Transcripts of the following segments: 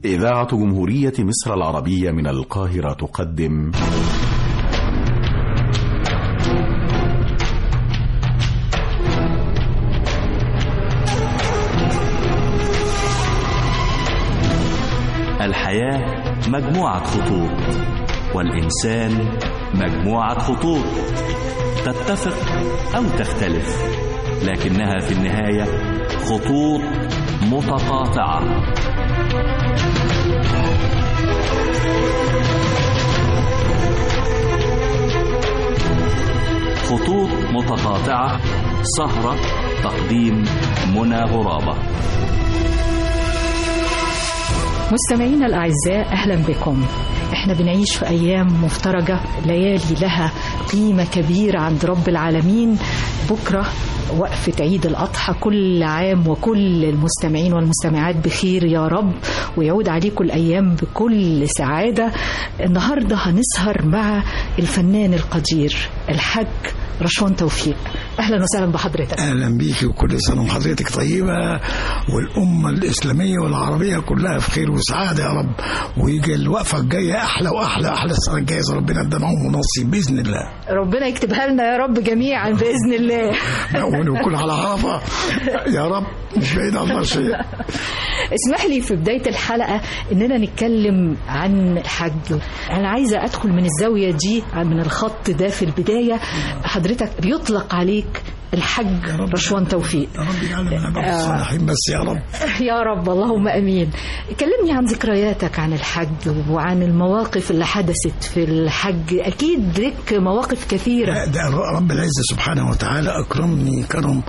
إذاعة جمهورية مصر العربية من القاهرة تقدم الحياة مجموعة خطوط والإنسان مجموعة خطوط تتفق أو تختلف لكنها في النهاية خطوط متقاطعة خطوط متقاطعة سهرة تقديم منى غرابة مستمعينا الأعزاء أهلا بكم احنا بنعيش في أيام مفترجة ليالي لها قيمة كبيرة عند رب العالمين بكرة وقفة عيد الأضحى كل عام وكل المستمعين والمستمعات بخير يا رب ويعود عليكم الأيام بكل سعادة النهاردة هنسهر مع الفنان القدير الحاج رشوان توفيق أهلا وسهلا بحضرتك اهلا بيكي وكل سنه وحضرتك طيبه والامه الاسلاميه والعربيه كلها في خير وسعاده يا رب ويجي الوقفه الجايه احلى واحلى احلى السنه الجايه إذا ربنا ادانا ونصيب باذن الله ربنا يكتبها لنا يا رب جميعا بإذن الله ونكون على عرفه يا رب مش بعيد عن الله شيء اسمح لي في بداية الحلقة إننا نتكلم عن الحج أنا عايزة أدخل من الزاوية دي من الخط ده في البداية حضرتك بيطلق عليك الحج رشوان توفيق يا رب يجعلنا من عباد الصالحين بس يا رب يا رب اللهم امين كلمني عن ذكرياتك عن الحج وعن المواقف اللي حدثت في الحج اكيد لك مواقف كثيره ده رب العزه سبحانه وتعالى اكرمني كرم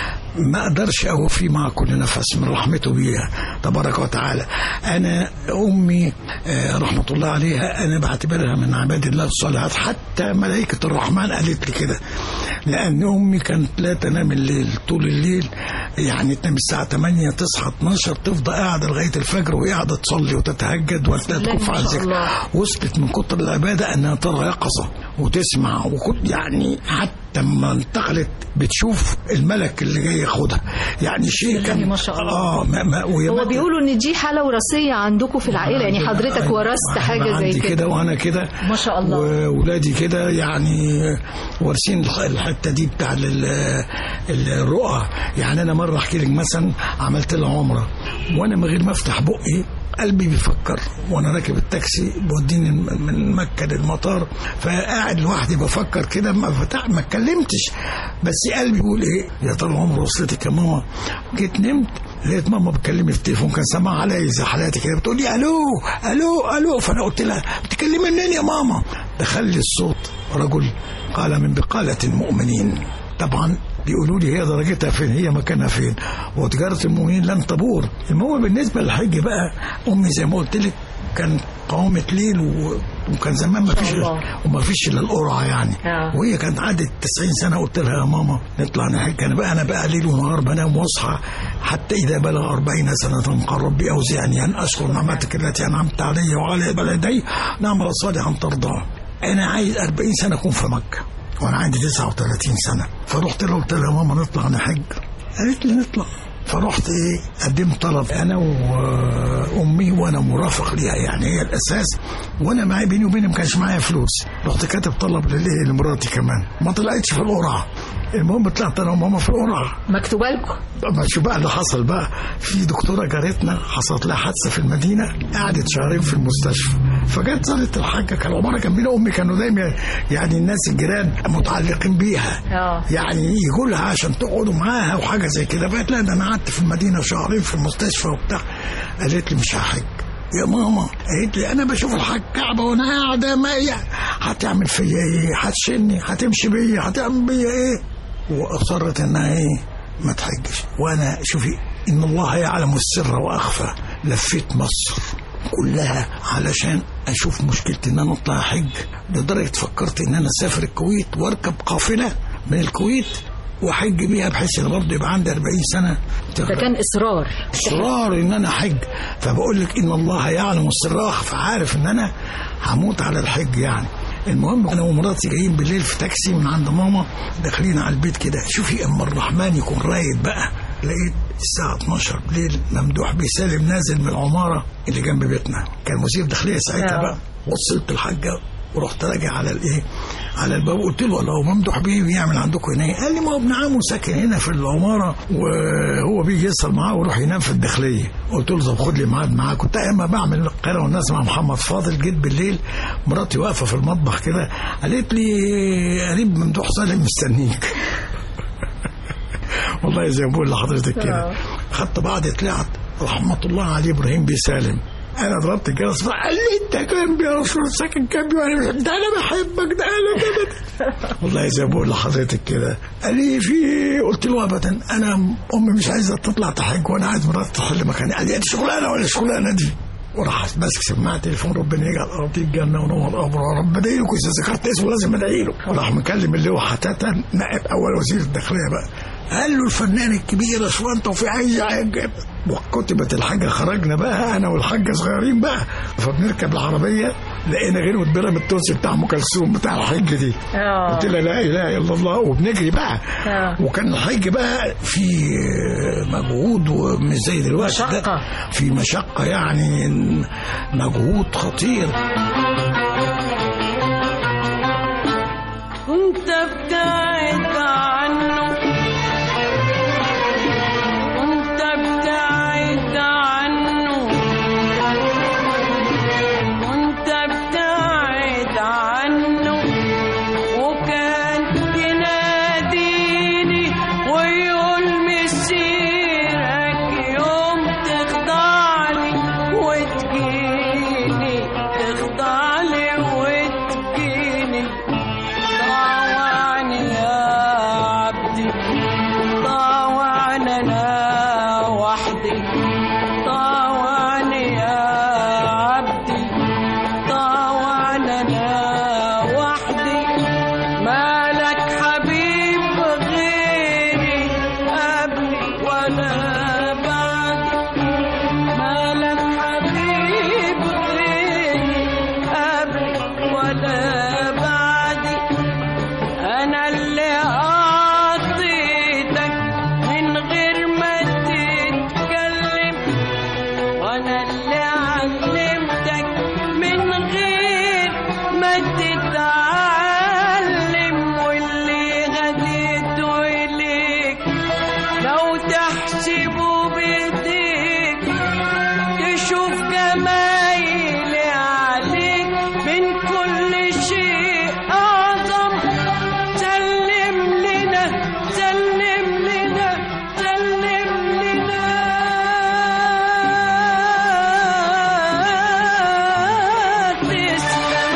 ما اقدرش اوفي مع كل نفس من رحمته بيها تبارك وتعالى انا امي آه، رحمه الله عليها انا بعتبرها من عباد الله الصالحات حتى ملائكه الرحمن قالت لي كده لان امي كانت لا تنام الليل طول الليل يعني تنام الساعه 8 تصحى 12 تفضل قاعده لغايه الفجر وهي قاعده تصلي وتتهجد الله وتكف ما على شاء الذكر الله. وصلت من كتر العباده انها ترى يقظه وتسمع وكنت يعني حتى لما انتقلت بتشوف الملك اللي جاي ياخدها يعني شيء الله كان ما شاء الله. اه ما ما وهي هو ماتت. بيقولوا ان دي حاله وراثيه عندكم في العائله يعني حضرتك أيوة. ورثت أنا حاجه زي عندي كده كده وانا كده ما شاء الله. واولادي كده يعني وارثين الح- الحته دي بتاع ال- ال- الرؤى يعني انا مره احكي لك مثلا عملت لها عمره وانا من غير ما افتح بقي قلبي بيفكر وانا راكب التاكسي بوديني من مكه للمطار فقاعد لوحدي بفكر كده ما فتح ما اتكلمتش بس قلبي بيقول ايه يا ترى عمر وصلتك يا ماما جيت نمت لقيت ماما بتكلمني في التليفون كان سامعها عليا زي حالاتي كده بتقول لي الو الو الو فانا قلت لها بتكلمي منين يا ماما دخل لي الصوت رجل قال من بقاله المؤمنين طبعا بيقولوا لي هي درجتها فين هي مكانها فين وتجاره المؤمنين لن تبور المهم بالنسبه للحج بقى امي زي ما قلت لك كان قوامة ليل و... وكان زمان ما فيش الله. وما فيش الا القرعه يعني آه. وهي كانت عدت 90 سنه قلت لها يا ماما نطلع نحج انا بقى انا بقى ليل ونهار بنام واصحى حتى اذا بلغ 40 سنه قال ربي اوزعني ان اشكر نعمتك التي انعمت علي وعلى بلدي نعمل صالحا ترضاه انا عايز 40 سنه اكون في مكه وانا عندي 39 سنه فرحت لها قلت لها يا ماما نطلع نحج قالت لي نطلع فرحت ايه قدمت طلب انا وامي وانا مرافق ليها يعني هي الاساس وانا معايا بيني وبيني ما كانش معايا فلوس رحت كاتب طلب للايه لمراتي كمان ما طلعتش في القرعه المهم طلعت انا وماما في القرعه مكتوبه لكم ما شو بقى اللي حصل بقى في دكتوره جارتنا حصلت لها حادثه في المدينه قعدت شهرين في المستشفى فجت صارت الحاجه كان عمرها كان بينا امي كانوا دايما يعني الناس الجيران متعلقين بيها اه يعني يجوا لها عشان تقعدوا معاها وحاجه زي كده فقالت لا ده انا قعدت في المدينه شهرين في المستشفى وبتاع قالت لي مش هحج يا ماما قالت لي انا بشوف الحاج كعبه وانا قاعده ما يعني هتعمل فيا ايه هتشني هتمشي بيا هتعمل بيا ايه واصرت انها ايه ما تحجش وانا شوفي ان الله يعلم السر واخفى لفيت مصر كلها علشان اشوف مشكلتي ان انا اطلع حج لدرجه فكرت ان انا اسافر الكويت واركب قافله من الكويت واحج بيها بحيث ان برضه يبقى عندي 40 سنه ده كان اصرار اصرار ان انا احج فبقول لك ان الله يعلم السر واخفى عارف ان انا هموت على الحج يعني المهم انا ومراتي جايين بالليل في تاكسي من عند ماما داخلين على البيت كده شوفي اما الرحمن يكون رايد بقى لقيت الساعة 12 بالليل ممدوح بيه سالم نازل من العمارة اللي جنب بيتنا كان وزير داخلية ساعتها آه. بقى وصلت الحاجة ورحت راجع على الايه على الباب قلت له لو ممدوح بيه بيعمل عندكم هنا إيه؟ قال لي ما هو ابن عمه ساكن هنا في العماره وهو بيجي يصل معاه ويروح ينام في الداخليه قلت له طب خد لي ميعاد معاه كنت اما بعمل القاهره والناس مع محمد فاضل جيت بالليل مراتي واقفه في المطبخ كده قالت لي قريب ممدوح سالم مستنيك والله زي ما بقول لحضرتك كده خدت بعض طلعت رحمه الله عليه ابراهيم بيه سالم انا ضربت الجرس قال لي انت جنبي يا رسول ساكن جنبي وانا ده انا بحبك ده انا ده, ده. والله زي ما بقول لحضرتك كده قال لي في ايه قلت له ابدا انا امي مش عايزه تطلع تحج وانا عايز مراتي تحل مكاني قال لي دي شغلانه ولا شغلانه دي وراح ماسك سماعه تليفون ربنا يجعل ارضي الجنه ونور قبره رب ادعي له اذا ذكرت اسمه لازم ادعي له وراح مكلم اللي هو حتاتا نائب اول وزير الداخليه بقى قال له الفنان الكبير اسوان توفيق عايز حاجه وكتبت الحاجه خرجنا بقى انا والحاجه صغيرين بقى فبنركب العربيه لقينا غير بيرم التونسي بتاع ام كلثوم بتاع الحج دي اه قلت لها لا اله الا الله وبنجري بقى آه. وكان الحج بقى في مجهود ومش زي دلوقتي ده. مشقة. في مشقه يعني مجهود خطير كنت ابتعد عنه كنت ابتعد عنه كنت ابتعد عنه وكان يناديني ويقول مسيرك يوم تخضعلي وتجيني تخضعلي وتجيني طاوعني يا عبدي طاوعني انا وحدي طاوعني يا عبدي طاوعني انا وحدي مالك حبيب غيري قبلي ولا بعدي مالك حبيب غيري قبلي ولا بعدي انا اللي قضيتك من غير ما تتكلم وانا اللي علمتك من غير ما تتعلم واللي غديته اليك لو تحسبه بايديك تشوف جمايلي عليك من كل شيء أعظم سلم لنا سلم لنا سلم لنا تسلم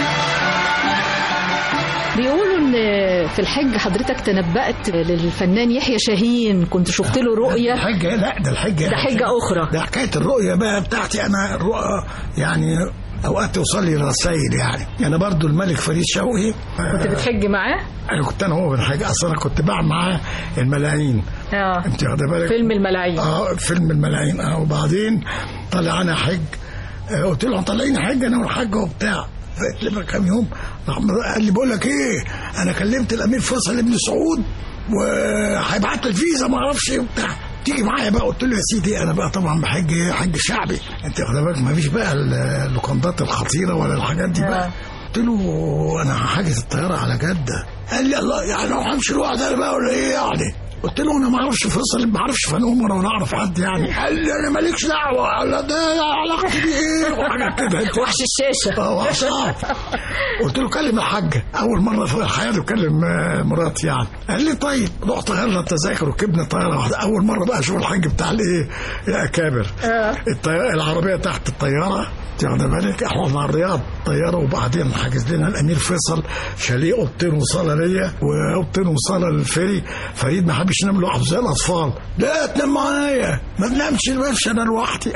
بيقولوا ان في الحج حضرتك تنبأت للفنان يحيى شاهين كنت شفت له رؤية الحجه لا ده الحجه ده حجة أخرى ده حكايه الرؤيه بقى بتاعتي انا الرؤى يعني اوقات توصل لي رسائل يعني يعني برضو الملك فريد شوقي كنت بتحج معاه انا كنت انا هو بالحاجه اصلا انا كنت بعمل معاه الملايين اه انت واخده بالك فيلم الملاعين اه فيلم الملايين اه وبعدين طلع انا حج آه قلت له طالعين حج انا والحاج وبتاع فقلت لي كام يوم راح قال لي بقول لك ايه انا كلمت الامير فيصل ابن سعود وهيبعت لي الفيزا ما اعرفش ايه وبتاع تيجي معايا بقى قلت له يا سيدي انا بقى طبعا بحج حج شعبي انت واخد بالك ما فيش بقى اللوكندات الخطيره ولا الحاجات دي بقى آه. قلت له انا حاجز الطياره على جده قال لي الله يعني لو همشي لوحدي انا بقى ولا ايه يعني قلت له انا ما اعرفش فيصل ما اعرفش فان عمر ولا اعرف حد يعني قال لي انا مالكش دعوه ولا ده علاقتي بيه ايه وحاجات كده انت وحش الشاشة اه وحش اه قلت له كلم الحاجه اول مره في حياتي بكلم آه، مراتي يعني قال لي طيب رحت غيرنا التذاكر وركبنا طياره واحده اول مره بقى اشوف الحاج بتاع الايه الاكابر الطياره العربيه تحت الطياره واخد بالك احنا مع الرياض طياره وبعدين حجز لنا الامير فيصل شاليه اوضتين وصاله ليا واوضتين وصاله للفري فريد ما حبش ينام لوحده زي الاطفال لا تنام معايا ما بنامش الورشه انا لوحدي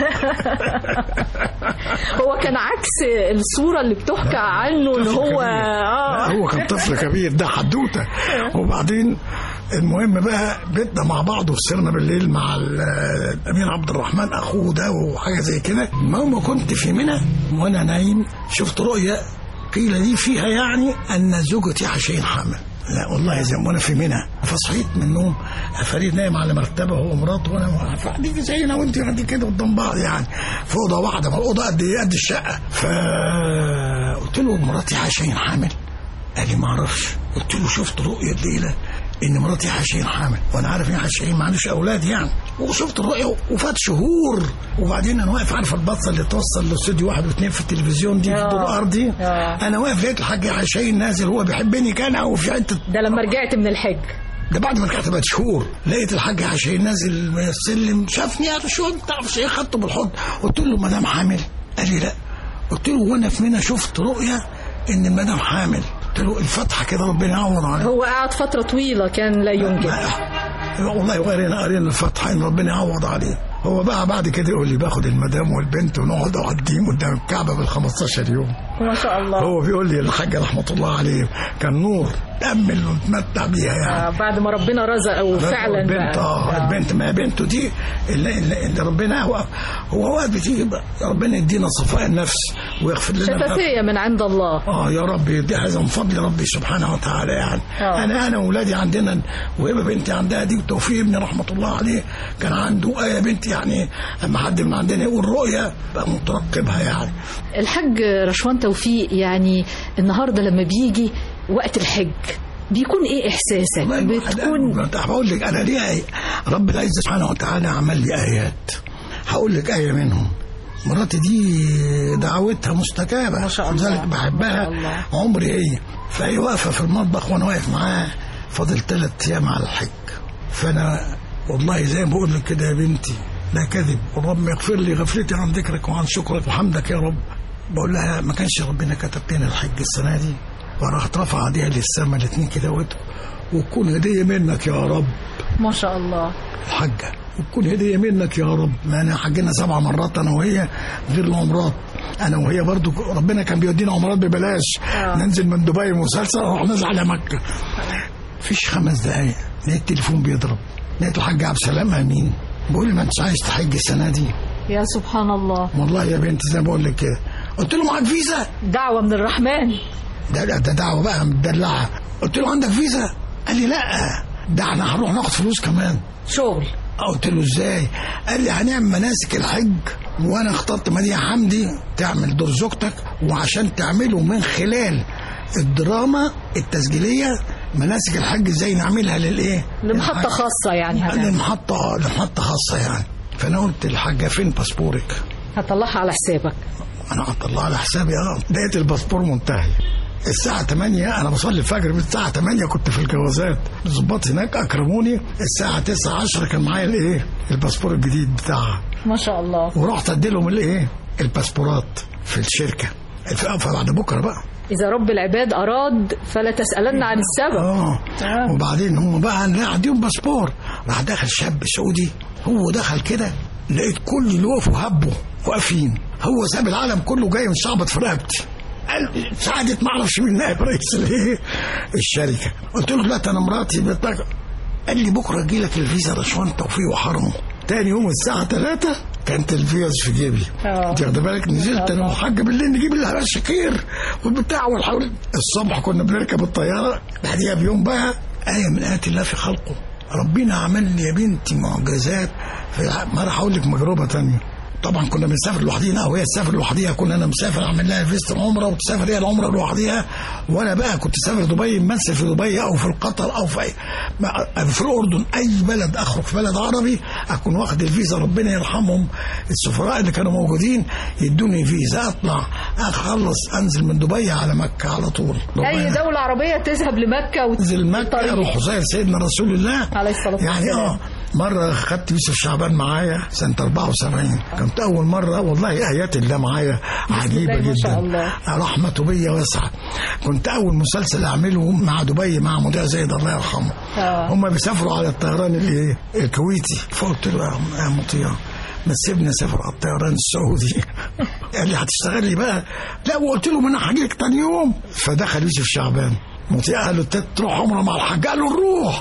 هو كان عكس الصورة اللي بتحكى عنه ان هو اه لا هو كان طفل كبير ده حدوته وبعدين المهم بقى بيتنا مع بعض وسرنا بالليل مع ال- الامير عبد الرحمن اخوه ده وحاجه زي كده المهم كنت في منى وانا نايم شفت رؤيا قيل لي فيها يعني ان زوجتي حشين حامل لا والله زي ما انا في منى فصحيت من النوم فريد نايم على مرتبه هو ومراته وانا قاعدين زينا وانت قاعدين كده قدام بعض يعني في اوضه واحده ما الاوضه قد ايه قد الشقه فقلت له مراتي عشان حامل قال لي ما اعرفش قلت له شفت رؤيه الليله ان مراتي حشين حامل وانا عارف ان حشين ما عندوش اولاد يعني وشفت الرؤيه وفات شهور وبعدين انا واقف عارف البطه اللي توصل لاستوديو واحد واثنين في التلفزيون دي في الدور الارضي انا واقف لقيت الحاج حشين نازل هو بيحبني كان او في حته ده لما رجعت من الحج ده بعد ما رجعت بعد شهور لقيت الحاج حشين نازل من السلم شافني قال شو انت تعرف ايه خدته بالحضن قلت له مدام حامل قال لي لا قلت له وانا في منى شفت رؤيه ان المدام حامل قلت له الفتحه كده ربنا يعوض عليها هو قعد فترة طويلة كان لا ينجب والله قرينا قرينا الفتحه ان ربنا يعوض عليه هو بقى بعد كده يقول لي باخد المدام والبنت ونقعد قاعدين قدام الكعبه بال 15 يوم ما شاء الله هو بيقول لي الحاج رحمه الله عليه كان نور تأمل وتمتع بيها يعني آه، بعد ما ربنا رزقه فعلا البنت بقى. اه البنت ما بنته دي اللي, اللي اللي ربنا هو هو اوقات بتيجي بقى ربنا يدينا صفاء النفس ويغفر لنا شفافية من عند الله اه يا رب دي هذا من فضل ربي سبحانه وتعالى يعني آه. انا انا واولادي عندنا وهبه بنتي عندها دي وتوفيق ابني رحمه الله عليه كان عنده ايه بنتي يعني اما حد من عندنا يقول رؤيه بقى مترقبها يعني الحج رشوان توفيق يعني النهاردة لما بيجي وقت الحج بيكون ايه احساسك والله الواحد بتكون قاعد- بقول لك انا ليه آية؟ رب العزه سبحانه وتعالى عمل لي ايات هقول لك ايه منهم مراتي دي دعوتها مستجابه ما شاء الله. لذلك بحبها ما شاء الله. عمري هي فهي واقفه في المطبخ وانا واقف معاها فاضل ثلاث ايام على الحج فانا والله زي ما بقول لك كده يا بنتي لا كذب والرب يغفر لي غفلتي عن ذكرك وعن شكرك وحمدك يا رب بقول لها ما كانش ربنا كتب لنا الحج السنه دي وراحت رفع ايديها للسما الاثنين كده وت- وتكون هديه منك يا رب ما شاء الله الحجه وتكون هديه منك يا رب ما انا حجنا سبع مرات انا وهي غير العمرات انا وهي برضو ربنا كان بيودينا عمرات ببلاش آه. ننزل من دبي مسلسل نروح ننزل على مكه فيش خمس دقايق لقيت التليفون بيضرب لقيت الحاج عبد السلام امين بيقول لي ما انتش عايز تحج السنه دي يا سبحان الله والله يا بنتي زي ما بقول لك كده قلت له معاك فيزا دعوة من الرحمن ده ده ده دعوه بقى مدلعه قلت له عندك فيزا قال لي لا ده احنا هنروح ناخد فلوس كمان شغل قلت له ازاي قال لي هنعمل مناسك الحج وانا اخترت مدينه حمدي تعمل دور زوجتك وعشان تعمله من خلال الدراما التسجيليه مناسك الحج ازاي نعملها للايه لمحطة للحج. خاصة يعني هنعمل. لمحطه لمحطه خاصه يعني فانا قلت للحاجه فين باسبورك هطلعها على حسابك انا هطلع على حسابي اه لقيت الباسبور منتهي الساعة 8 أنا بصلي الفجر من الساعة 8 كنت في الجوازات الظباط هناك أكرموني الساعة 9 10 كان معايا الإيه الباسبور الجديد بتاعها ما شاء الله ورحت أدي لهم الإيه الباسبورات في الشركة الف- فبعد بكرة بقى إذا رب العباد أراد فلا تسألن عن السبب اه آه. وبعدين هم بقى لا اديهم باسبور راح دخل شاب سعودي هو دخل كده لقيت كل اللي وقفوا هبوا واقفين هو ساب العالم كله جاي مشعبط في رقبتي قال سعادة ما اعرفش مين نائب رئيس الايه الشركه قلت له لا انا مراتي بتاع قال لي بكره اجي لك الفيزا رشوان توفيق وحرمه تاني يوم الساعة 3 كانت الفيز في جيبي آه. انت واخد بالك نزلت انا وحاجة بالليل نجيب لها الشكير والبتاع والحول الصبح كنا بنركب الطيارة بعديها بيوم بقى آية من آيات الله في خلقه ربنا عمل لي يا بنتي معجزات في ما راح اقول لك مجربة تانية طبعا كنا بنسافر لوحدينا او هي تسافر لوحديها كنا انا مسافر اعمل لها فيزة العمره وتسافر هي العمره لوحديها وانا بقى كنت سافر دبي مثل في دبي او في قطر او في أي مع- في الاردن اي بلد اخرج في بلد عربي اكون واخد الفيزا ربنا يرحمهم السفراء اللي كانوا موجودين يدوني فيزا اطلع اخلص انزل من دبي على مكه على طول أي ربنا- دولة عربية تذهب لمكة انزل مكه والطريق. اروح زي سيدنا رسول الله عليه الصلاة يعني والسلام. اه مرة خدت يوسف شعبان معايا سنة 74 كنت أول مرة والله آيات الله معايا عجيبة الله ما جدا شاء الله. رحمته بيا واسعة كنت أول مسلسل أعمله مع دبي مع مذيع زايد الله يرحمه آه. هم بيسافروا على الطيران الإيه الكويتي فقلت له يا- يا مطيع ما تسيبني اسافر على الطيران السعودي قال لي هتشتغل لي بقى لا وقلت له ما انا هجيلك تاني يوم فدخل يوسف شعبان مطيع قال له "أنت تروح عمره مع الحاج قال له نروح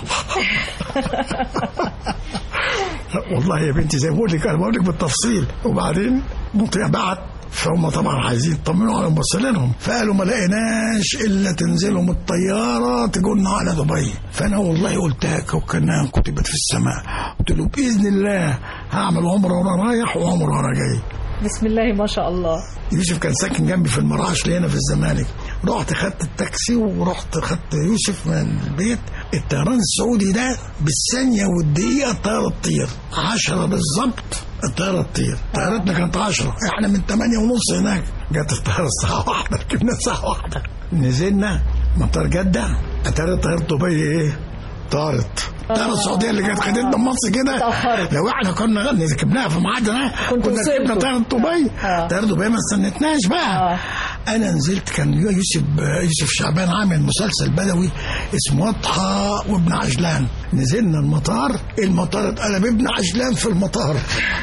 والله يا بنتي زي ما بقول لك انا بقول لك بالتفصيل وبعدين مطيع بعت فهم طبعا عايزين يطمنوا على مرسلينهم فقالوا ما لقيناش الا تنزلوا من الطياره تجونا على دبي فانا والله قلتها كانها كتبت في السماء قلت له باذن الله هعمل عمره وانا رايح وعمره وانا جاي بسم الله ما شاء الله يوسف كان ساكن جنبي في المراعش اللي هنا في الزمالك رحت خدت التاكسي ورحت خدت يوسف من البيت الطيران السعودي ده بالثانية والدقيقة الطيارة تطير عشرة بالظبط الطيارة تطير طيارتنا كانت عشرة احنا من تمانية ونص هناك جت الطيارة الساعة واحدة ركبنا الساعة واحدة نزلنا مطار جدة اتاري طيارة دبي ايه طارت الطيارة السعودية اللي كانت خدتنا من مصر كده اتأخرت. لو احنا كنا ركبناها في ميعادنا كنتوا كنا ركبنا وصلتوا. طيارة دبي آه. طيارة دبي ما استنتناش بقى آه. انا نزلت كان يوسف يوسف شعبان عامل مسلسل بدوي اسمه وضحى وابن عجلان نزلنا المطار المطار اتقلب ابن عجلان في المطار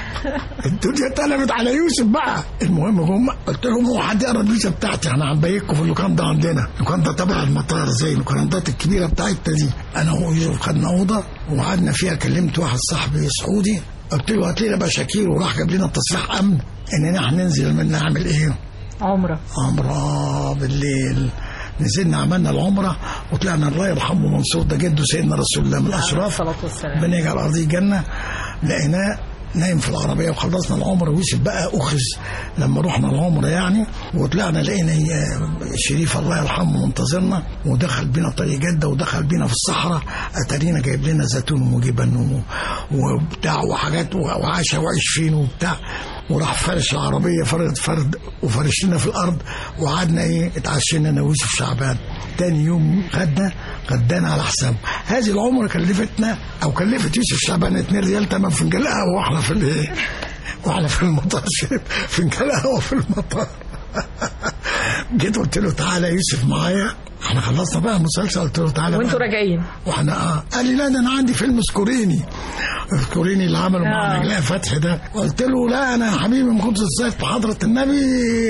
الدنيا اتقلبت على يوسف بقى المهم جم قلت لهم هو حد يقرا الفيزا بتاعتي احنا هنبيكوا في اللوكان ده عندنا اللوكان ده تبع المطار زي اللوكاندات الكبيره بتاعتنا دي انا ويوسف خدنا اوضه وقعدنا فيها كلمت واحد صاحبي سعودي قلت له هات لنا بقى شاكير وراح جاب لنا تصريح امن اننا هننزل من نعمل ايه عمرة عمرة بالليل نزلنا عملنا العمرة وطلعنا الله يرحمه منصور ده جده سيدنا رسول الله من الأشراف الصلاة والسلام ربنا يجعل أرضيه جنة لقيناه نايم في العربية وخلصنا العمرة ويوسف بقى أخذ لما رحنا العمرة يعني وطلعنا لقينا هي شريف الله يرحمه منتظرنا ودخل بينا طريق جدة ودخل بينا في الصحراء أتارينا جايب لنا زيتون وجبن و- وبتاع وحاجات وعشاء وعيش فين وبتاع وراح فرش العربية فرد فرد وفرش لنا في الأرض وقعدنا إيه اتعشينا أنا ويوسف شعبان تاني يوم غدا غدانا على حسابه هذه العمرة كلفتنا أو كلفت يوسف شعبان 2 ريال تمن فنجان قهوة وإحنا في الإيه وإحنا في المطار شرب فنجان قهوة في المطار جيت قلت له تعالى يا يوسف معايا احنا خلصنا بقى المسلسل قلت له تعالى وانتوا بقى. راجعين واحنا اه قال لي لا ده انا عندي فيلم سكوريني سكوريني اللي عمله مع آه. نجلاء فتحي ده قلت له لا انا يا حبيبي ما كنت الصيف في حضره النبي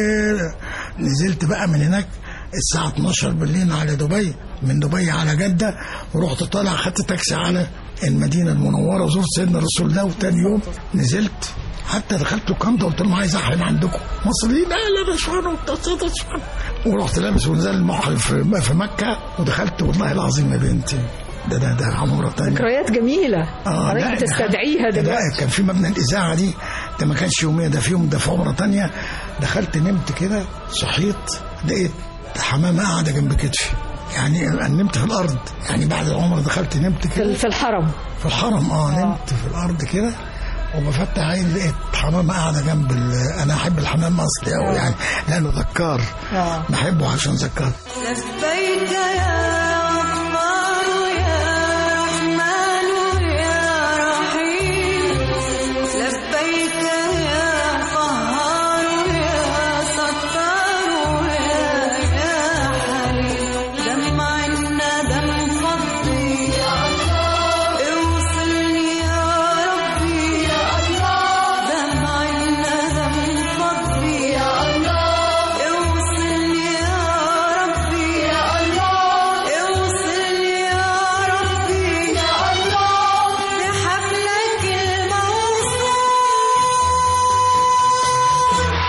نزلت بقى من هناك الساعة 12 بالليل على دبي من دبي على جدة ورحت طالع خدت تاكسي على المدينة المنورة وزرت سيدنا الرسول الله وتاني يوم نزلت حتى دخلت الكندا قلت لهم عايز احرم عندكم مصريين لا لا مش فاهم مش فاهم ورحت لابس ونزل المحرم في في مكة ودخلت والله العظيم يا بنتي ده ده ده عمرة تانية ذكريات جميلة لا، حضرتك ده- تستدعيها ده دلوقتي كان في مبنى الاذاعه دي ده ما كانش يوميه ده في يوم ده في عمره تانية دخلت نمت كده صحيت لقيت حمامه قاعده جنب كتفي يعني أنا نمت في الارض يعني بعد العمره دخلت نمت في كده ال- في الحرم في الحرم اه نمت في الارض كده وبفتح عين لقيت حمامه قاعده جنب ال- انا احب الحمام اصلي قوي يعني لانه ذكار آه. بحبه عشان ذكار لبيك يا غفار يا رحمن يا رحيم لبيك يا قهار يا ستار يا يا حليم دمع الندم فضي اوصلني يا ربي دمع الندم فضي اوصلني يا ربي اوصلني يا ربي بحبلك الموصول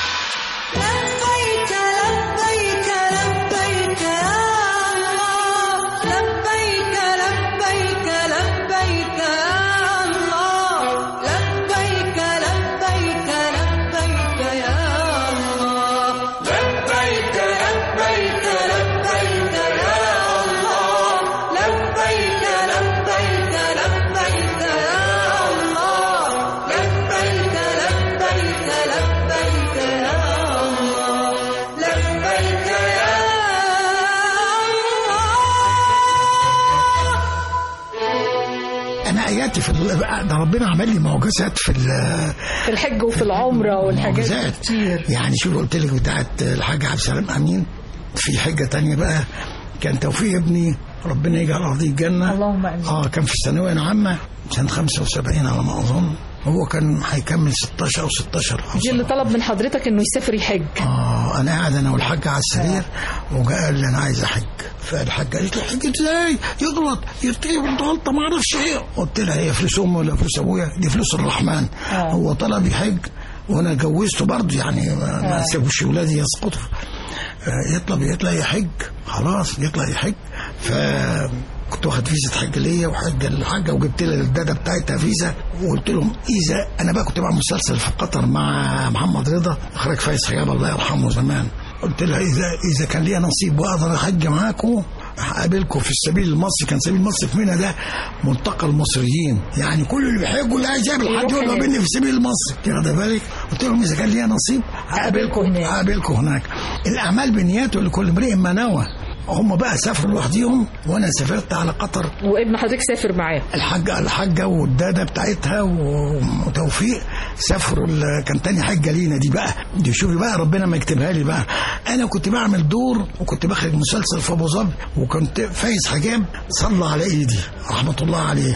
لبيك لبيك لبيك يا الله لبيك لبيك لبيك يا الله لبيك لبيك لبيك يا الله لبيك لبيك لبيك يا الله لبيك لبيك لبيك يا الله لبيك لبيك لبيك يا الله لبيك يا الله انا اياتي في ال- ده ربنا عمل لي معجزات في ال- في الحج وفي العمرة والحاجات معجزات كتير يعني شوف قلت لك بتاعت الحاج عبد السلام امين في حجه تانية بقى كان توفيق ابني ربنا يجعل ارضيه الجنه اللهم آمين. اه كان في الثانويه العامه سنه 75 على ما اظن هو كان هيكمل 16 او 16 أو دي اللي طلب من حضرتك انه يسافر يحج اه انا قاعد انا والحاج على السرير وجاء قال لي انا عايز احج فالحاج قالت له حج ازاي يغلط يرتكب غلطه ما اعرفش ايه قلت لها هي فلوس امي ولا فلوس ابويا دي فلوس الرحمن آه. هو طلب يحج وانا جوزته برضه يعني ما ما سيبوش ولادي يسقطوا آه، يطلب يطلع يحج خلاص يطلع يحج ف كنت واخد فيزا حج ليا وحج الحاجه وجبت لها الداده بتاعتها فيزا وقلت لهم اذا انا بقى كنت بعمل مسلسل في قطر مع محمد رضا اخراج فايز حجاب الله يرحمه زمان قلت لها اذا اذا كان ليا نصيب واقدر احج معاكم هقابلكم في السبيل المصري كان سبيل مصر في منى ده ملتقى المصريين يعني كل اللي بيحجوا اللي عايز يقابل حد يقول له قابلني في السبيل المصري واخد بالك قلت لهم اذا كان ليا نصيب هقابلكم هناك. هقابلكم هناك الاعمال بنياته لكل امرئ ما نوى هم بقى سافروا لوحديهم وانا سافرت على قطر وابن حضرتك سافر معاه الحاجة الحاجة والدادة بتاعتها وتوفيق سافروا ال- كان تاني حجة لينا دي بقى دي شوفي بقى ربنا ما يكتبها لي بقى انا كنت بعمل دور وكنت بخرج مسلسل في ابو ظبي وكنت فايز حجاب صلى على ايدي رحمة الله عليه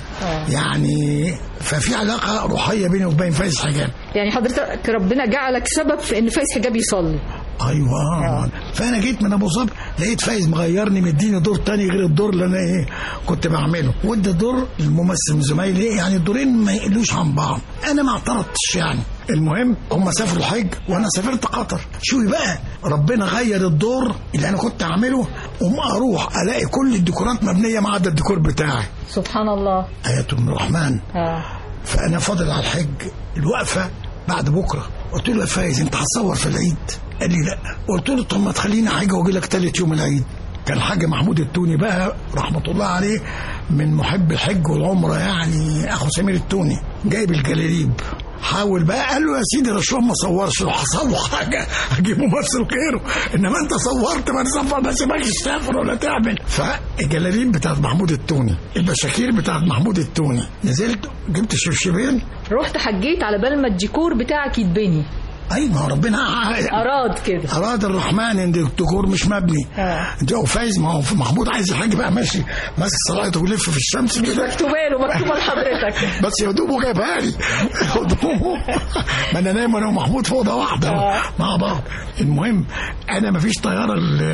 يعني ففي علاقة روحية بيني وبين فايز حجاب يعني حضرتك ربنا جعلك سبب في ان فايز حجاب يصلي ايوه آه. فانا جيت من ابو ظبي لقيت فايز مغيرني مديني دور تاني غير الدور اللي انا ايه كنت بعمله وادى دور الممثل من زمايلي يعني الدورين ما يقلوش عن بعض انا ما اعترضتش يعني المهم هم سافروا الحج وانا سافرت قطر شوفي بقى ربنا غير الدور اللي انا كنت اعمله وما اروح الاقي كل الديكورات مبنيه ما عدا الديكور بتاعي سبحان الله ايات من الرحمن اه فانا فاضل على الحج الوقفه بعد بكره قلت له يا فايز انت هتصور في العيد قال لي لا قلت له طب ما تخليني حاجه واجي لك ثالث يوم العيد كان الحاج محمود التوني بقى رحمه الله عليه من محب الحج والعمره يعني اخو سمير التوني جايب الجلاليب حاول بقى قال له يا سيدي رشوان ما صورش لو حصل له حاجه هجيب ممثل غيره انما انت صورت ما تصور ما سيبكش تسافر ولا تعمل فالجلاليب بتاعت محمود التوني البشاكير بتاعت محمود التوني نزلت جبت الشبشبين رحت حجيت على بال ما الديكور بتاعك يتبني اي ما هو ربنا اراد كده اراد الرحمن ان الديكور مش مبني آه. انت هو فايز ما هو محمود عايز الحاج بقى ماشي ماسك صلاته ويلف في الشمس كده مكتوبه له مكتوبه لحضرتك بس يا دوبه جايبها لي هدومه. ما انا نايم انا ومحمود في اوضه واحده آه. مع بعض المهم انا ما فيش طياره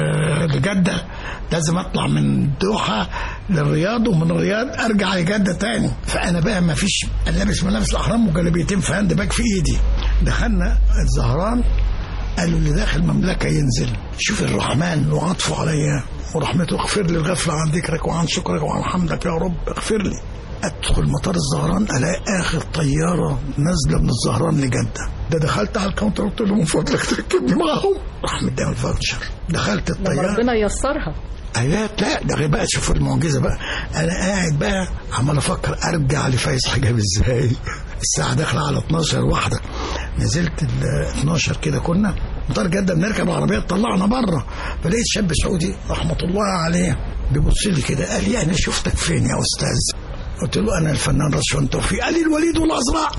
ل- لجده لازم اطلع من دوحه للرياض ومن الرياض ارجع لجده تاني فانا بقى ما فيش انا لابس ملابس الاحرام وجلابيتين في هاند باك في ايدي دخلنا الزهران قالوا اللي داخل مملكه ينزل شوف الرحمن وعطفه عليا ورحمته اغفر لي الغفله عن ذكرك وعن شكرك وعن حمدك يا رب اغفر لي ادخل مطار الزهران الاقي اخر طياره نازله من الزهران لجده ده دخلت على الكاونتر قلت له من فضلك تركبني معاهم راح مداني الفاوتشر دخلت لما الطياره ربنا ييسرها ايات لا ده غير بقى شوف المعجزه بقى انا قاعد بقى عمال افكر ارجع لفايز حجاب ازاي الساعه داخله على 12 واحده نزلت ال 12 كده كنا مطار جده بنركب العربيه طلعنا بره فلقيت شاب سعودي رحمه الله عليه بيبص لي كده قال لي انا شفتك فين يا استاذ قلت له انا الفنان رشوان توفيق قال لي الوليد والازرق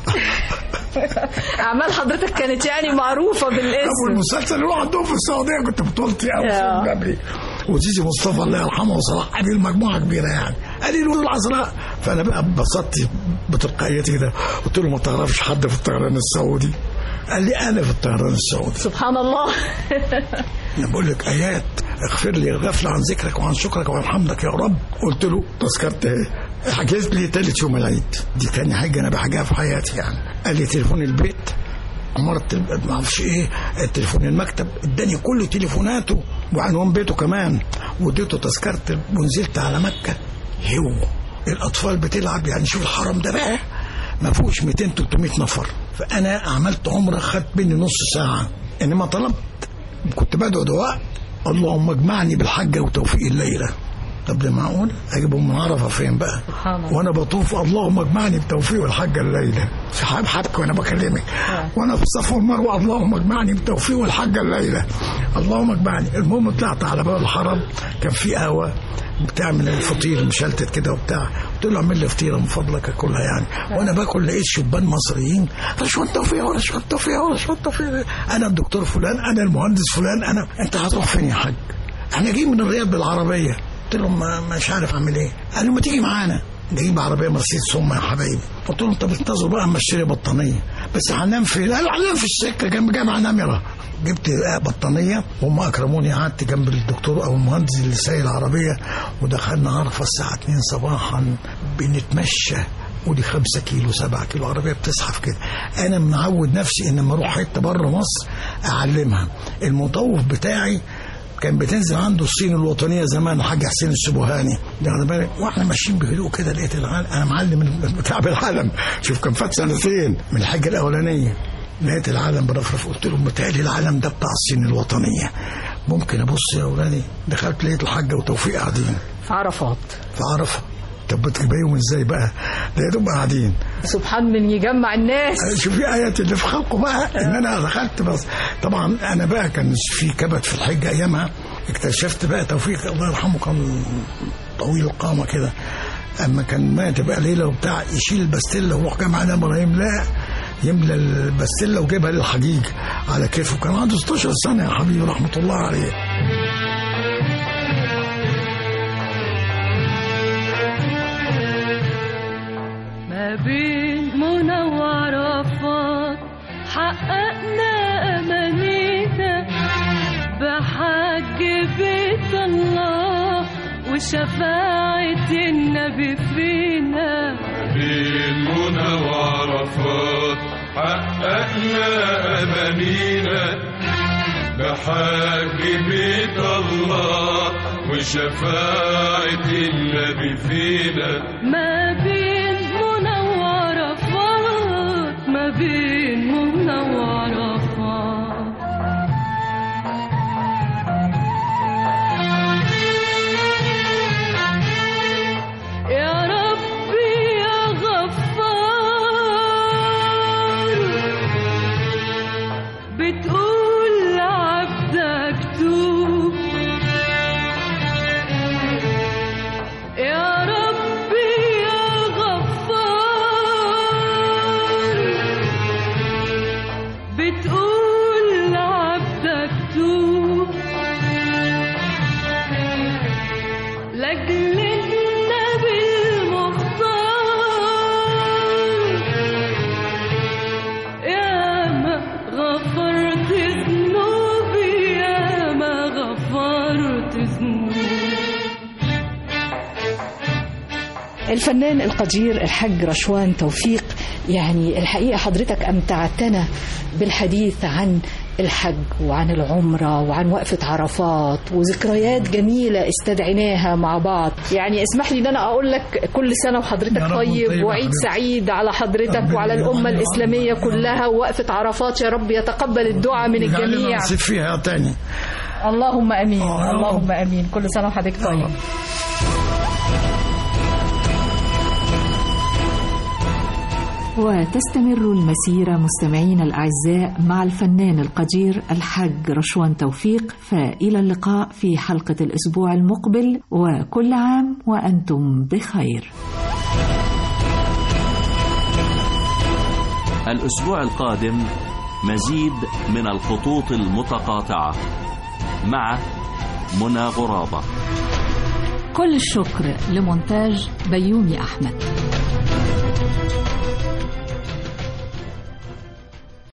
اعمال حضرتك كانت يعني معروفه ابو بالاسم المسلسل اللي هو عندهم في السعوديه كنت بطولتي او آه. في قبلي وزيزي مصطفى الله يرحمه وصلاح ابي المجموعه كبيره يعني قال لي الولد العذراء فانا بقى اتبسطت بتلقائيتي كده قلت له ما تعرفش حد في الطيران السعودي قال لي انا في الطيران السعودي سبحان الله انا بقول لك ايات اغفر لي الغفله عن ذكرك وعن شكرك وعن حمدك يا رب قلت له تذكرت ايه حجزت لي تالت يوم العيد دي تاني حاجه انا بحاجها في حياتي يعني قال لي تليفون البيت عمارة الب- ما اعرفش ايه التليفون المكتب اداني كل تليفوناته وعنوان بيته كمان واديته تذكرة ونزلت على مكة هو الاطفال بتلعب يعني شوف الحرم ده بقى ما فيهوش 200 300 نفر فانا عملت عمره خدت مني نص ساعه انما طلبت كنت بدعو دعاء اللهم اجمعني بالحجه وتوفيق الليله طب ده معقول اجيبهم من عرفه فين بقى سبحان الله. وانا بطوف اللهم اجمعني بتوفيق الحجه الليله سحاب حبك وانا بكلمك وانا في الصفا والمروه اللهم اجمعني بتوفيق الحجه الليله اللهم اجمعني المهم طلعت على باب الحرم كان في قهوه بتعمل الفطير مشلتت كده وبتاع قلت له اعمل لي فطيره من فضلك اكلها يعني وانا باكل لقيت شبان مصريين رشوان توفيق ورشوان توفيق ورشوان توفيق انا الدكتور فلان انا المهندس فلان انا انت هتروح فين يا حاج احنا جايين من الرياض بالعربيه قلت لهم ما مش عارف اعمل ايه قالوا ما تيجي معانا جايين بعربيه مرسيدس هم يا حبايبي قلت لهم طب انتظروا بقى اما اشتري بطانيه بس هنام في قالوا هننام في السكه جنب جامع نمره جبت بطانيه وهم اكرموني قعدت جنب الدكتور او المهندس اللي سايق العربيه ودخلنا عرفه الساعه 2 صباحا بنتمشى ودي خمسة كيلو سبعة كيلو عربية بتزحف كده أنا معود نفسي إن لما أروح حتة بره مصر أعلمها المطوف بتاعي كان بتنزل عنده الصين الوطنيه زمان الحاج حسين السبهاني يعني بالك واحنا ماشيين بهدوء كده لقيت العالم انا معلم بتاع بالعالم شوف كان فات سنتين من الحاجه الاولانيه لقيت العالم برفرف قلت لهم متهيألي العالم ده بتاع الصين الوطنيه ممكن ابص يا اولادي دخلت لقيت الحاجه وتوفيق قاعدين في عرفات في عرفه طب بتجيبهم ازاي بقى؟ لقيتهم قاعدين سبحان من يجمع الناس شوفي آية اللي في خلقه بقى إن أنا دخلت بس طبعا أنا بقى كان في كبت في الحجة أيامها اكتشفت بقى توفيق الله يرحمه كان طويل القامة كده أما كان مات بقى ليلة وبتاع يشيل البستلة ويروح جامع أنا إبراهيم لا يملى البستلة وجيبها للحجيج على كيفه كان عنده 16 سنة يا حبيبي رحمة الله عليه ما بين منى وعرفات حققنا أمانينا بحج بيت الله وشفاعة النبي فينا بين منى وعرفات حققنا أمانينا بحج بيت الله وشفاعة النبي فينا ما بين منى وعرفات ما بين منى وعرفات يا ربي يا غفار بتقول لعبدك توب يا ربي يا غفار بتقول لعبدك توب لاجل النبي المختار يا ما غفرت ذنوبي يا ما غفرت ذنوبي الفنان القدير الحاج رشوان توفيق يعني الحقيقة حضرتك أمتعتنا بالحديث عن الحج وعن العمرة وعن وقفة عرفات وذكريات جميلة استدعيناها مع بعض يعني اسمح لي ان انا اقول لك كل سنة وحضرتك يا رب طيب طيب يا وعيد حبيبي. سعيد على حضرتك ربنا وعلى الأمة يجعلنا الإسلامية وعليكم. كلها ووقفة عرفات يا رب يتقبل الدعاء من يجعلنا الجميع نصيب فيها تاني اللهم امين آه، يا رب. اللهم امين كل سنه وحضرتك طيب وتستمر المسيرة مستمعينا الأعزاء مع الفنان القدير الحاج رشوان توفيق فإلى اللقاء في حلقة الأسبوع المقبل وكل عام وأنتم بخير الأسبوع القادم مزيد من الخطوط المتقاطعة مع منى غرابة كل الشكر لمونتاج بيومي أحمد